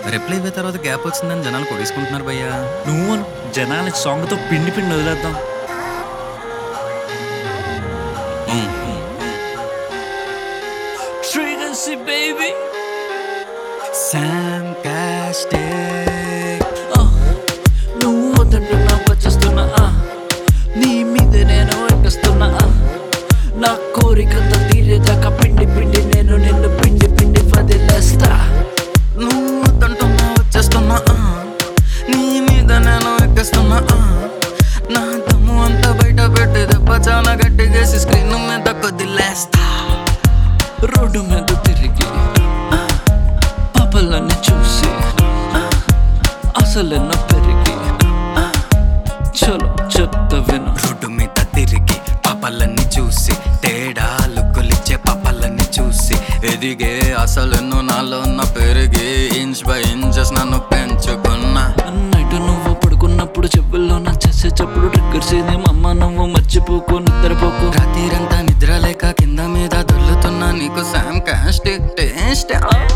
Reply ఇవ్వే తర్వాత gap వచ్చిందని జనాలు కొడేసుకుంటున్నారు భయ్యా నువ్వు అను. జనాల సాంగ్తో పిండి పిండి వదిలేద్దాం ఉమ్. Frequency, baby. శామ్ కాస్టిక్ Ah, నువ్వు వద్దంటున్నా వచ్చేస్తున్నా ah. నీ మీద నేను ఎక్కిస్తున్నా ah. నా కోరికంత తీరేదాకా పిండి పిండి నేను నిన్ను పిండి పిండి వదిలేస్తా నువ్వు వద్దంటున్నా వచ్చేస్తున్నా ఆ. నీ మీద నేను ఎక్కిస్తున్నా ఆ. నా దమ్ము అంతా బయట పెట్టి దెబ్బ చాలా గట్టిగేసి స్క్రీన్ మీద కొద్దిలేస్తా రోడ్డు మీద తిరిగి ah, పాపలన్నీ చూసి ah, అసలెన్నో పెరిగి ah, చలో చెత్త విను రోడ్డు మీద తిరిగి పాపలన్నీ చూసి తేడా లుక్కులిచ్చే పాపలన్నీ చూసి ఎదిగే అసలు నువ్వు నాలో ఉన్న పెరిగి ఇంచ్ బై ఇంచెస్ నన్ను పెంచుకున్నా అన్నట్టు నువ్వు పడుకున్నప్పుడు చెవుల్లో నా చేసే చెప్పుడు ట్రిగ్గర్స్ అమ్మ నువ్వు మర్చిపోకు నిద్రపోకు రాత్రిరంతా నిద్ర లేక కింద మీద దొల్లుతున్నా నీకు శామ్ కాస్టిక్ టేస్ట్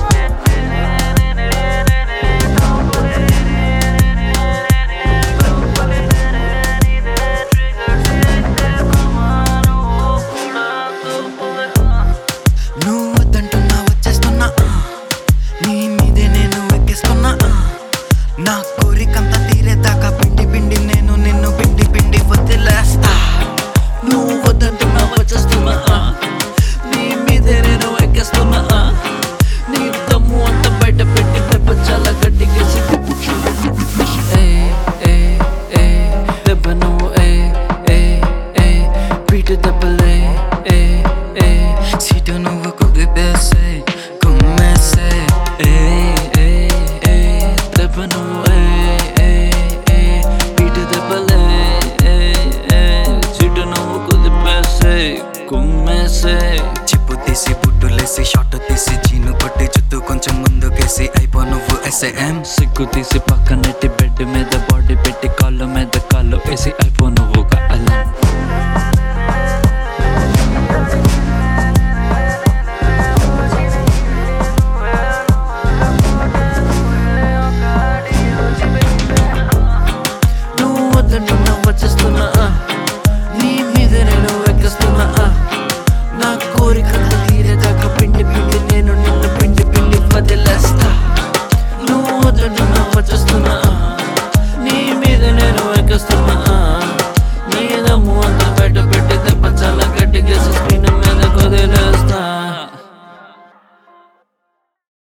నువ్వు వద్దంటున్నా వచ్చేస్తున్నా ఆ. నీ మీదే నేను ఎక్కిస్తున్నా ఆ. నా కోరికంతా తీరేదాకా పిండి పిండి నేను నిన్ను పిండి పిండి వదిలేస్తా నువ్వు వద్దంటున్నా వచ్చేస్తున్నా ఆ. నీ మీదే నేను ఎక్కేస్తున్నా ఆ. నీ దమ్ము అంత బయట పెట్టి దెబ్బ చాలా గట్టిగేసి ఏ ఏ ఏ దెబ్బ నువ్వు ఏ ఏ ఏ పీటు దెబ్బలే ఏ ఏ సీటు నువ్వు కుదిపేసే కుమ్మేసే ఏ ఏ ఏ దెబ్బ నువ్వు ఏ ఏ ఏ పీటు దెబ్బలే ఏ ఏ చిటు నువ్వు కుదిపేసే కుమ్మేసే చిప్పు తీసి బుట్టులేసి షార్ట్ తీసి చీను కొట్టి చుట్టూ కొంచెం ముందుకేసి అయిపో నువ్వు ఎస్ఏఎం సిగ్గు తీసి పక్కనెట్టి బెడ్ మీద బాడీ పెట్టి కాళ్ళ మీద కాళ్ళు వేసి అయిపో నువ్వుగా అలా